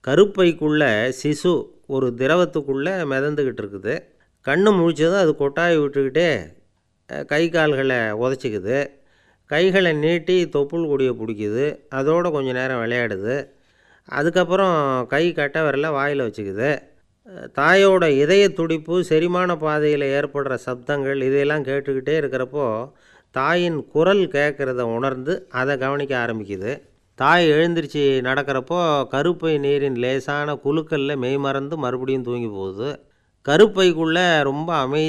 கருப்பைக்குள்ளே சிசு ஒரு திரவத்துக்குள்ளே மிதந்துக்கிட்டு இருக்குது கண்ணு முழிச்சதும் அது கொட்டாய் விட்டுக்கிட்டே அஹ், கை கால்களை உதச்சிக்குது கைகளை நீட்டி தொப்புள் கொடியை பிடிக்குது அதோட கொஞ்ச நேரம் விளையாடுது அதுக்கப்புறம் கை கட்டை விரல வாயில் வச்சுக்குது அஹ், தாயோட இதய துடிப்பு செரிமான பாதையில் ஏற்படுற சப்தங்கள் இதையெல்லாம் கேட்டுக்கிட்டே இருக்கிறப்போ தாயின் குரல் கேட்குறத உணர்ந்து அதை கவனிக்க ஆரம்பிக்குது தாய் எழுந்திருச்சு நடக்கிறப்போ கருப்பை நீரின் லேசான குலுக்கல்ல மெய் மறந்து மறுபடியும் தூங்கி போகுது கருப்பைக்குள்ளே ரொம்ப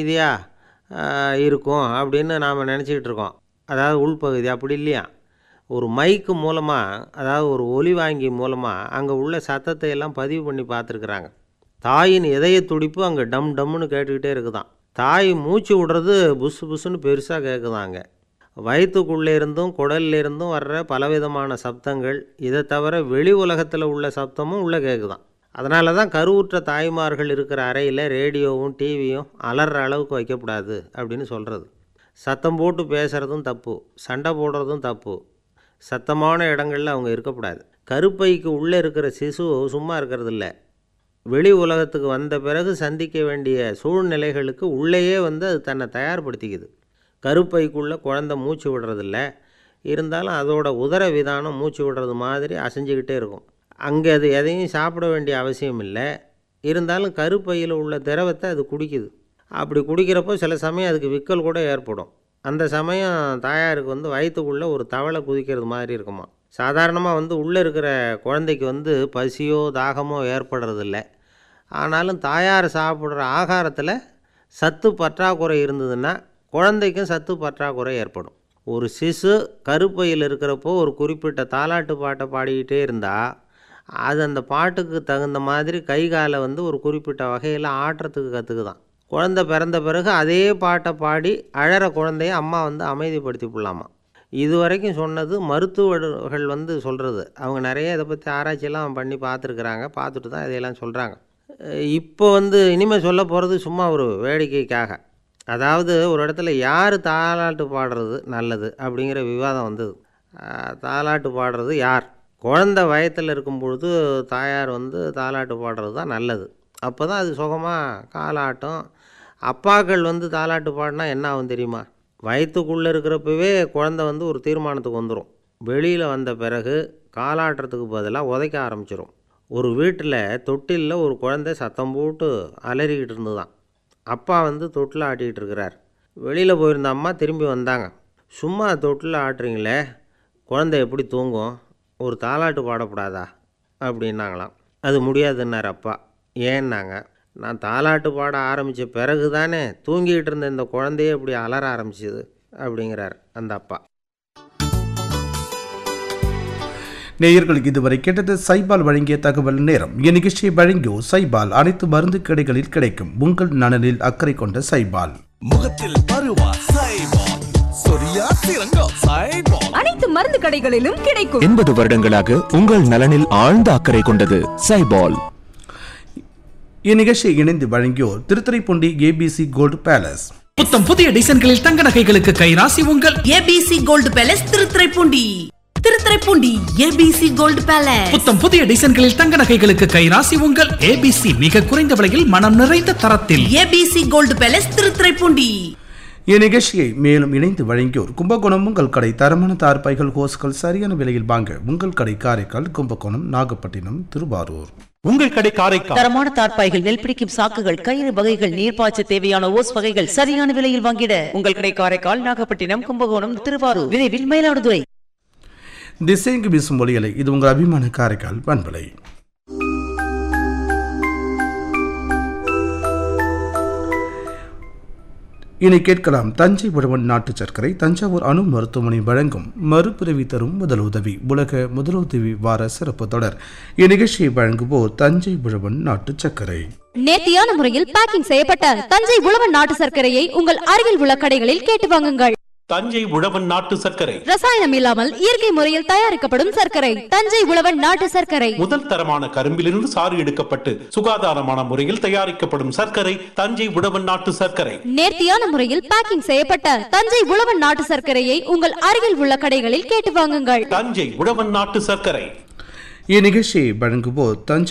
அமைதியாக இருக்கும் அப்படின்னு நாம் நினச்சிக்கிட்டு இருக்கோம் அதாவது உள்பகுதி அப்படி இல்லையா ஒரு மைக்கு மூலமாக அதாவது ஒரு ஒலி வாங்கி மூலமாக அங்கே உள்ள சத்தத்தை எல்லாம் பதிவு பண்ணி பார்த்துருக்குறாங்க தாயின் இதய துடிப்பு அங்கே டம் டம்னு கேட்டுக்கிட்டே இருக்குதாம் தாய் மூச்சு விடுறது புசு புசுன்னு பெருசாக கேட்குதாங்க வயிற்றுக்குள்ளே இருந்தும் குடல்ல இருந்தும் வர்ற பலவிதமான சப்தங்கள் இதை தவிர வெளி உலகத்தில் உள்ள சப்தமும் உள்ளே கேட்குதாம் அதனால தான் கருவுற்ற தாய்மார்கள் இருக்கிற அறையில் ரேடியோவும் டிவியும் அலற அளவுக்கு வைக்கக்கூடாது அப்படின்னு சொல்கிறது சத்தம் போட்டு பேசுகிறதும் தப்பு சண்டை போடுறதும் தப்பு சத்தமான இடங்களில் அவங்க இருக்கக்கூடாது கருப்பைக்கு உள்ளே இருக்கிற சிசு சும்மா இருக்கிறதில்ல வெளி உலகத்துக்கு வந்த பிறகு சந்திக்க வேண்டிய சூழ்நிலைகளுக்கு உள்ளேயே வந்து அது தன்னை தயார்படுத்திக்குது கருப்பைக்குள்ளே குழந்தை மூச்சு விடுறதில்ல இருந்தாலும் அதோட உதர விதானம் மூச்சு விடுறது மாதிரி அசைஞ்சுக்கிட்டே இருக்கும் அங்கே அது எதையும் சாப்பிட வேண்டிய அவசியம் இல்லை இருந்தாலும் கருப்பையில் உள்ள திரவத்தை அது குடிக்குது அப்படி குடிக்கிறப்போ சில சமயம் அதுக்கு விக்கல் கூட ஏற்படும் அந்த சமயம் தாயாருக்கு வந்து வயிற்றுக்குள்ளே ஒரு தவளை குதிக்கிறது மாதிரி இருக்குமா சாதாரணமாக வந்து உள்ளே இருக்கிற குழந்தைக்கு வந்து பசியோ தாகமோ ஏற்படுறதில்ல ஆனாலும் தாயார் சாப்பிட்ற ஆகாரத்தில் சத்து பற்றாக்குறை இருந்ததுன்னா குழந்தைக்கும் சத்து பற்றாக்குறை ஏற்படும் ஒரு சிசு கருப்பையில் இருக்கிறப்போ ஒரு குறிப்பிட்ட தாலாட்டு பாட்டை பாடிக்கிட்டே இருந்தால் அது அந்த பாட்டுக்கு தகுந்த மாதிரி கை காலை வந்து ஒரு குறிப்பிட்ட வகையில் ஆட்டுறதுக்கு கற்றுக்குதான் குழந்தை பிறந்த பிறகு அதே பாட்டை பாடி அழற குழந்தைய அம்மா வந்து அமைதிப்படுத்தி விடலாமா இது வரைக்கும் சொன்னது மருத்துவர்கள் வந்து சொல்கிறது அவங்க நிறைய இதை பற்றி ஆராய்ச்சியெல்லாம் பண்ணி பார்த்துருக்குறாங்க பார்த்துட்டு தான் இதையெல்லாம் சொல்கிறாங்க இப்போ வந்து இனிமேல் சொல்ல போகிறது சும்மா ஒரு வேடிக்கைக்காக அதாவது ஒரு இடத்துல யார் தாலாட்டு பாடுறது நல்லது அப்படிங்கிற விவாதம் வந்தது அஹ், தாலாட்டு பாடுறது யார் குழந்தை வயத்தில் இருக்கும் பொழுது தாயார் வந்து தாலாட்டு பாடுறது தான் நல்லது அப்போ தான் அது சுகமாக காலாட்டம் அப்பாக்கள் வந்து தாலாட்டு பாடினா என்ன ஆகும் தெரியுமா வயிற்றுக்குள்ளே இருக்கிறப்பவே குழந்தை வந்து ஒரு தீர்மானத்துக்கு வந்துடும் வெளியில் வந்த பிறகு காலாட்டுறதுக்கு பதிலாக உதைக்க ஆரம்பிச்சிடும் ஒரு வீட்டில் தொட்டிலில் ஒரு குழந்தை சத்தம் போட்டு அலறிக்கிட்டு இருந்துதான் அப்பா வந்து தொட்டில் ஆட்டிக்கிட்டு இருக்கிறார் வெளியில் போயிருந்த அம்மா திரும்பி வந்தாங்க சும்மா தொட்டில் ஆட்டுறீங்களே குழந்தை எப்படி தூங்கும் ஒரு தாலாட்டு பாடக்கூடாதா அப்படின்னாங்களாம் அது முடியாதுன்னார் அப்பா ஏன்னாங்க நான் தாலாட்டு பாட ஆரம்பித்த பிறகு தானே தூங்கிக்கிட்டு இருந்த இந்த குழந்தையே இப்படி அலற ஆரம்பிச்சது அப்படிங்கிறார் அந்த அப்பா நேயர்களுக்கு இதுவரை கேட்டது சைபால் வழங்கிய தகவல் நேரம் இந்நிகழ்ச்சியை வழங்கியோர் சைபால் அனைத்து மருந்து கடைகளில் கிடைக்கும் உங்கள் நலனில் அக்கறை கொண்ட சைபால் முகத்தில் பருவா சைபால் சொரியா சிறங்கோ சைபால் அனைத்து மருந்து கடைகளிலும் கிடைக்கும் எண்பது வருடங்களாக உங்கள் நலனில் ஆழ்ந்த அக்கறை கொண்டது சைபால் இந்நிகழ்ச்சியை இணைந்து வழங்கியோர் திருத்துறைப்பூண்டி ஏபிசி கோல்டு பேலஸ் புத்தம் புதிய டிசைன்களில் தங்க நகைகளுக்கு கைராசி உங்கள் ABC gold palace Thiruthuraipoondi Thiruthuraipoondi ABC gold palace புத்தம் புதிய டிசைன்களில் தங்க நகைகளுக்கு கைராசி உங்கள் ஏபிசி மிக குறைந்த விலையில் மனம் நிறைந்த தரத்தில் ஏபிசி கோல்டு பேலஸ் திருத்துறைப்பூண்டி இந்நிகழ்ச்சியை மேலும் இணைந்து வழங்கியோர் கும்பகோணம் உங்கள் கடை தரமான தார்பாய்கள் ஹோஸ்கள் சரியான விலையில் வாங்க உங்கள் கடை காரைக்கால் கும்பகோணம் நாகப்பட்டினம் திருவாரூர் உங்கள் கடை காரைக்கால் தரமான தார்ப்பாய்கள் நெல் பிடிக்கும் சாக்குகள் கயிறு வகைகள் நீர்ப்பாய்ச்ச தேவையான ஓஸ் வகைகள் சரியான விலையில் வாங்கிட உங்கள் கடை காரைக்கால் நாகப்பட்டினம் கும்பகோணம் திருவாரூர் விரைவில் மயிலாடுதுறை திசைங்கு வீசும் மொழிகளை இது உங்கள் அபிமான காரைக்கால் பண்பலை இனி கேட்கலாம் தஞ்சை உழவன் நாட்டு சர்க்கரை தஞ்சாவூர் அணு மருத்துவமனை வழங்கும் மறுபிறவி தரும் முதலுதவி உலக முதலுதவி வார சிறப்பு தொடர் இந்நிகழ்ச்சியை வழங்குவோர் தஞ்சை உழவன் நாட்டு சர்க்கரை நேர்த்தியான முறையில் பேக்கிங் செய்யப்பட்ட தஞ்சை உழவன் நாட்டு சர்க்கரையை உங்கள் அருகில் உள்ள கடைகளில் கேட்டு வாங்குங்கள் தஞ்சை உழவன் நாட்டு சர்க்கரை ரசாயனம் இல்லாமல் இயற்கை முறையில் தயாரிக்கப்படும் சர்க்கரை தஞ்சை உழவன் நாட்டு சர்க்கரை முதல் தரமான கரும்பிலிருந்து சாறு எடுக்கப்பட்டு சுகாதாரமான முறையில் தயாரிக்கப்படும் சர்க்கரை தஞ்சை உழவன் நாட்டு சர்க்கரை நேர்த்தியான முறையில் பேக்கிங் செய்யப்பட்ட தஞ்சை உழவன் நாட்டு சர்க்கரையை உங்கள் அருகில் உள்ள கடைகளில் கேட்டு வாங்குங்கள் தஞ்சை உழவன் நாட்டு சர்க்கரை இந்நிகழ்ச்சியை வழங்குவோர் தஞ்சை